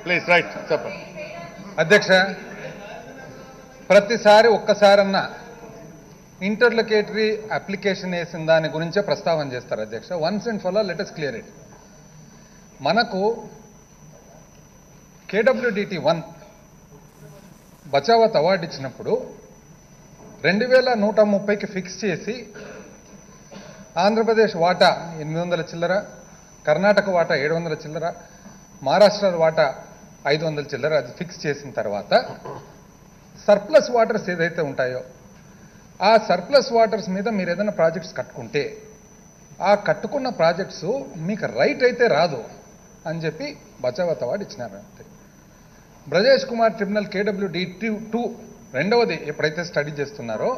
Please right చెప్పండి అధ్యక్ష ప్రతిసారి ఒక్కసారన్నా ఇంటర్లొకేటరీ అప్లికేషన్ వేసిన దాని గురించే ప్రస్తావన చేస్తారు అధ్యక్ష once and for let us clear it మనకు కేడబ్ల్యూడిటి వన్ బచావత్ అవార్డు ఇచ్చినప్పుడు రెండు వేల నూట ముప్పైకి ఫిక్స్ చేసి ఆంధ్రప్రదేశ్ వాటా ఎనిమిది వందల చిల్లర కర్ణాటక వాటా ఏడు వందల చిల్లర మహారాష్ట్ర వాటా ఐదు వందల చిల్లర అది ఫిక్స్ చేసిన తర్వాత సర్ప్లస్ వాటర్స్ ఏదైతే ఉంటాయో ఆ సర్ప్లస్ వాటర్స్ మీద మీరు ఏదైనా ప్రాజెక్ట్స్ కట్టుకుంటే ఆ కట్టుకున్న ప్రాజెక్ట్స్ మీకు రైట్ అయితే రాదు అని చెప్పి బచావత్ అవార్డు ఇచ్చినారు అంతే Brajesh Kumar tribunal KWD two two రెండవది ఎప్పుడైతే స్టడీ చేస్తున్నారో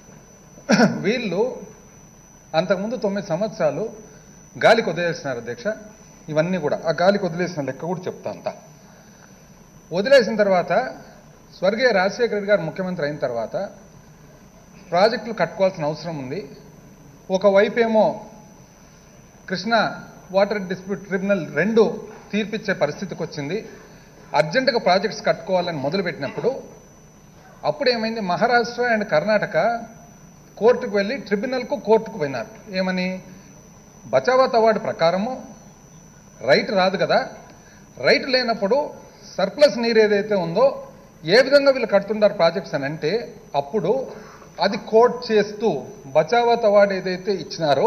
వీళ్ళు అంతకుముందు తొమ్మిది సంవత్సరాలు గాలికి వదిలేసినారు అధ్యక్ష ఇవన్నీ కూడా ఆ గాలికి వదిలేసిన లెక్క కూడా చెప్తా అంతా వదిలేసిన తర్వాత స్వర్గీయ రాజశేఖర రెడ్డి గారు ముఖ్యమంత్రి అయిన తర్వాత ప్రాజెక్టులు కట్టుకోవాల్సిన అవసరం ఉంది ఒకవైపు ఏమో కృష్ణా వాటర్ డిస్ప్యూట్ ట్రిబ్యునల్ రెండు తీర్పిచ్చే పరిస్థితికి వచ్చింది అర్జెంటుగా ప్రాజెక్ట్స్ కట్టుకోవాలని మొదలుపెట్టినప్పుడు అప్పుడు ఏమైంది మహారాష్ట్ర అండ్ కర్ణాటక కోర్టుకు వెళ్ళి ట్రిబ్యునల్కు కోర్టుకు పోయినారు ఏమని బచావత్ అవార్డు ప్రకారము రైట్ రాదు కదా రైట్ లేనప్పుడు సర్ప్లస్ నీరు ఏదైతే ఉందో ఏ విధంగా వీళ్ళు కడుతున్నారు ప్రాజెక్ట్స్ అని అంటే అప్పుడు అది కోట్ చేస్తూ బచావత్ అవార్డు ఏదైతే ఇచ్చినారో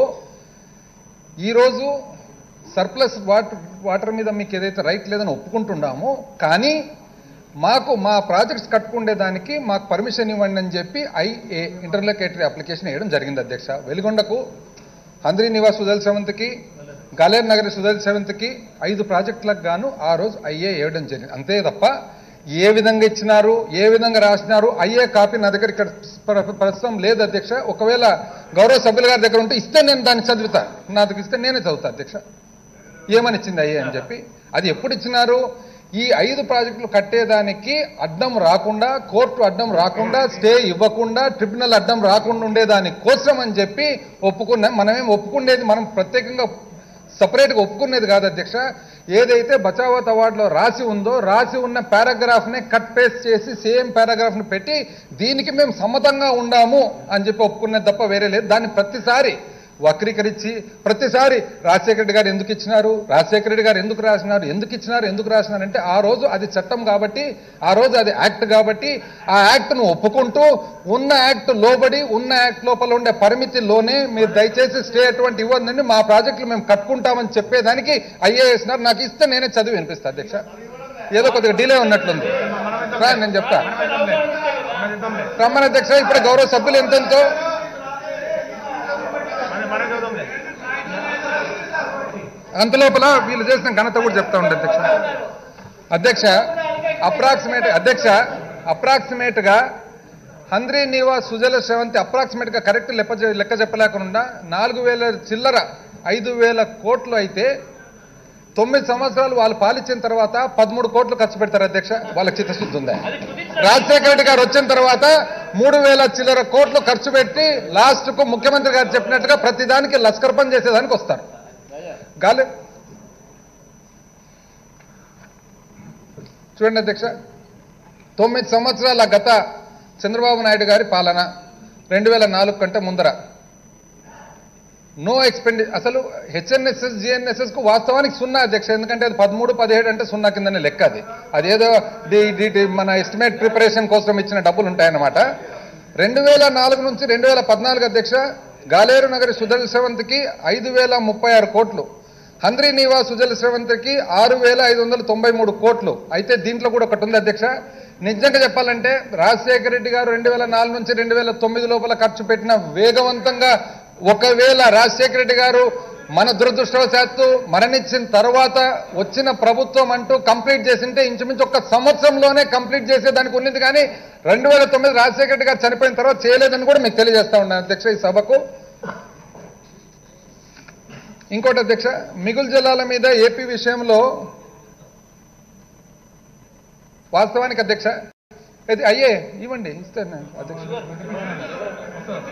ఈరోజు సర్ప్లస్ వాటర్ వాటర్ మీద మీకు ఏదైతే రైట్ లేదని ఒప్పుకుంటున్నామో కానీ మాకు మా ప్రాజెక్ట్స్ కట్టుకునే దానికి మాకు పర్మిషన్ ఇవ్వండి అని చెప్పి ఐఏ ఇంటర్లొకేటరీ అప్లికేషన్ వేయడం జరిగింది అధ్యక్ష వెలుగొండకు హంద్రీ నివాస్ సుధల్ సెవెంత్కి గలేర్ నగరి సుధల్ సెవెంత్కి ఐదు ప్రాజెక్టులకు గాను ఆ రోజు ఐఏ వేయడం జరిగింది అంతే తప్ప ఏ విధంగా ఇచ్చినారు ఏ విధంగా రాసినారు అయ్యే కాపీ నా దగ్గర ఇక్కడ ప్ర- ప్రస్తుతం లేదు అధ్యక్ష ఒకవేళ గౌరవ సభ్యుల గారి దగ్గర ఉంటే ఇస్తే నేను దాన్ని చదువుతా నా దగ్గర ఇస్తే నేనే చదువుతా అధ్యక్ష ఏమని ఇచ్చింది అయ్యే అని చెప్పి అది ఎప్పుడు ఇచ్చినారు ఈ ఐదు ప్రాజెక్టులు కట్టేదానికి అడ్డం రాకుండా కోర్టు అడ్డం రాకుండా స్టే ఇవ్వకుండా ట్రిబ్యునల్ అడ్డం రాకుండా ఉండేదాని కోసం అని చెప్పి ఒప్పుకున్నాం మనమేం ఒప్పుకునేది మనం ప్రత్యేకంగా సపరేట్గా ఒప్పుకునేది కాదు అధ్యక్ష ఏదైతే బచావత్ అవార్డులో రాసి ఉందో రాసి ఉన్న పారాగ్రాఫ్నే కట్ పేస్ట్ చేసి సేమ్ పారాగ్రాఫ్ని పెట్టి దీనికి మేము సమ్మతంగా ఉండాము అని చెప్పి ఒప్పుకునేది తప్ప వేరే లేదు దాన్ని ప్రతిసారి వక్రీకరించి ప్రతిసారి రాజశేఖర రెడ్డి గారు ఎందుకు ఇచ్చినారు రాజశేఖర రెడ్డి గారు ఎందుకు రాసినారు ఎందుకు ఇచ్చినారు ఎందుకు రాసినారు అంటే ఆ రోజు అది చట్టం కాబట్టి ఆ రోజు అది యాక్ట్ కాబట్టి ఆ యాక్ట్ను ఒప్పుకుంటూ ఉన్న యాక్ట్ లోబడి ఉన్న యాక్ట్ లోపల ఉండే పరిమితిలోనే మీరు దయచేసి స్టే అటువంటి ఇవ్వద్దండి మా ప్రాజెక్టులు మేము కట్టుకుంటామని చెప్పేదానికి ఐఏఎస్నారు నాకు ఇస్తే నేనే చదివి వినిపిస్తా అధ్యక్ష ఏదో కొద్దిగా డిలే ఉన్నట్లుంది రా, నేను చెప్తా రమ్మని అధ్యక్ష ఇప్పుడు గౌరవ సభ్యులు ఎంతెంతో అంతలోపల వీళ్ళు చేసిన ఘనత కూడా చెప్తా ఉండే అధ్యక్ష అధ్యక్ష అప్రాక్సిమేట్ అధ్యక్ష అప్రాక్సిమేట్ గా హంద్రీ నివాస్ సుజల శ్రవంతి అప్రాక్సిమేట్ గా కరెక్ట్ లెక్క చె- లెక్క చెప్పలేకుండా నాలుగు వేల చిల్లర ఐదు వేల కోట్లు అయితే తొమ్మిది సంవత్సరాలు వాళ్ళు పాలించిన తర్వాత పదమూడు కోట్లు ఖర్చు పెడతారు అధ్యక్ష వాళ్ళకి చిత్తశుద్ధి ఉందా రాజశేఖర రెడ్డి గారు వచ్చిన తర్వాత మూడు వేల చిల్లర కోట్లు ఖర్చు పెట్టి లాస్ట్ కు ముఖ్యమంత్రి గారు చెప్పినట్టుగా ప్రతిదానికి లస్కర్ పని చేసేదానికి వస్తారు గాలి చూడండి అధ్యక్ష తొమ్మిది సంవత్సరాల గత చంద్రబాబు నాయుడు గారి పాలన రెండు వేల నాలుగు కంటే ముందర నో ఎక్స్పెండి అసలు హెచ్ఎన్ఎస్ఎస్ జిఎన్ఎస్ఎస్ కు వాస్తవానికి సున్నా అధ్యక్ష ఎందుకంటే అది పదమూడు పదిహేడు అంటే సున్నా కిందనే లెక్క అది అదేదో ది- ది- ది- మన ఎస్టిమేట్ ప్రిపరేషన్ కోసం ఇచ్చిన డబ్బులు ఉంటాయన్నమాట రెండు వేల నాలుగు నుంచి రెండు వేల పద్నాలుగు అధ్యక్ష గాలేరు నగరి సుజల శ్రవంతికి ఐదు వేల ముప్పై ఆరు కోట్లు హంద్రీ నివాస్ సుజల శ్రవంతికి ఆరు వేల ఐదు వందల తొంభై మూడు కోట్లు అయితే దీంట్లో కూడా ఒకటి ఉంది అధ్యక్ష నిజంగా చెప్పాలంటే రాజశేఖర రెడ్డి గారు రెండు వేల నాలుగు నుంచి రెండు వేల తొమ్మిది లోపల ఖర్చు పెట్టిన వేగవంతంగా ఒకవేళ రాజశేఖర రెడ్డి గారు మన దురదృష్టవశాత్తు మరణించిన తర్వాత వచ్చిన ప్రభుత్వం అంటూ కంప్లీట్ చేసింటే ఇంచుమించు ఒక సంవత్సరంలోనే కంప్లీట్ చేసేదానికి ఉన్నది కానీ రెండు వేల తొమ్మిది రాజశేఖర రెడ్డి గారు చనిపోయిన తర్వాత చేయలేదని కూడా మీకు తెలియజేస్తా ఉన్నాను అధ్యక్ష ఈ సభకు ఇంకోటి అధ్యక్ష మిగులు జిల్లాల మీద ఏపీ విషయంలో వాస్తవానికి అధ్యక్ష ఇది అయ్యే ఇవ్వండి ఇస్తాను అధ్యక్ష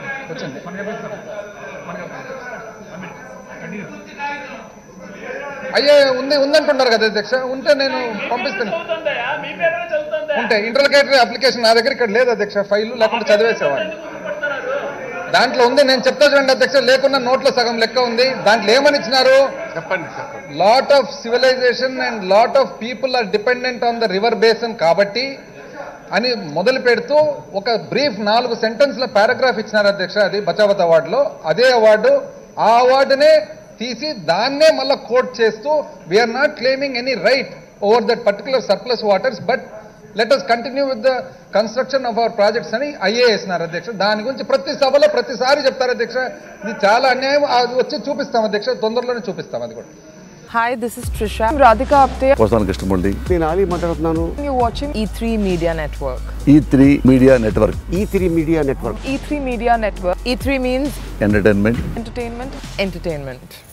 వచ్చింది అయ్యే ఉంది ఉందంటున్నారు కదా అధ్యక్ష ఉంటే నేను పంపిస్తాను చదువుతుందయా మీ పేరే చదువుతుందా ఉంటే ఇంటర్కేటరీ అప్లికేషన్ నా దగ్గర ఇక్కడ లేదు అధ్యక్ష ఫైల్ లేకుంటే చదివేసేవాడిని ఎందుకు గుర్తుపడుతున్నారు దాంట్లో ఉంది నేను చెప్తా చూడండి అధ్యక్ష లేకున్నా నోట్లో సగం లెక్క ఉంది దాంట్లో ఏమని ఇచ్చినారు చెప్పండి చెప్పండి lot of civilization and lot of people are dependent on the river basin కాబట్టి అని మొదలు పెడుతూ ఒక బ్రీఫ్ నాలుగు సెంటెన్స్ల పారాగ్రాఫ్ ఇచ్చినారు అధ్యక్ష అది బచావత్ అవార్డులో అదే అవార్డు ఆ అవార్డునే తీసి దాన్నే మళ్ళీ కోట్ చేస్తూ we are not claiming any right over that particular surplus waters but let us continue with the construction of our projects అని ఐఏఎస్నారు అధ్యక్ష దాని గురించి ప్రతి సభలో ప్రతిసారి చెప్తారు అధ్యక్ష ఇది చాలా అన్యాయం అది వచ్చి చూపిస్తాం అధ్యక్ష తొందరలోనే చూపిస్తాం అది కూడా Hi, this is Trisha. I'm Radhika Apte. వస్తాను కృష్ణమూర్తి నేను ఆలీ మాట్లాడుతున్నాను You're watching E3 Media Network. E three media network E three media network E3 Media Network. E3 means entertainment entertainment, entertainment.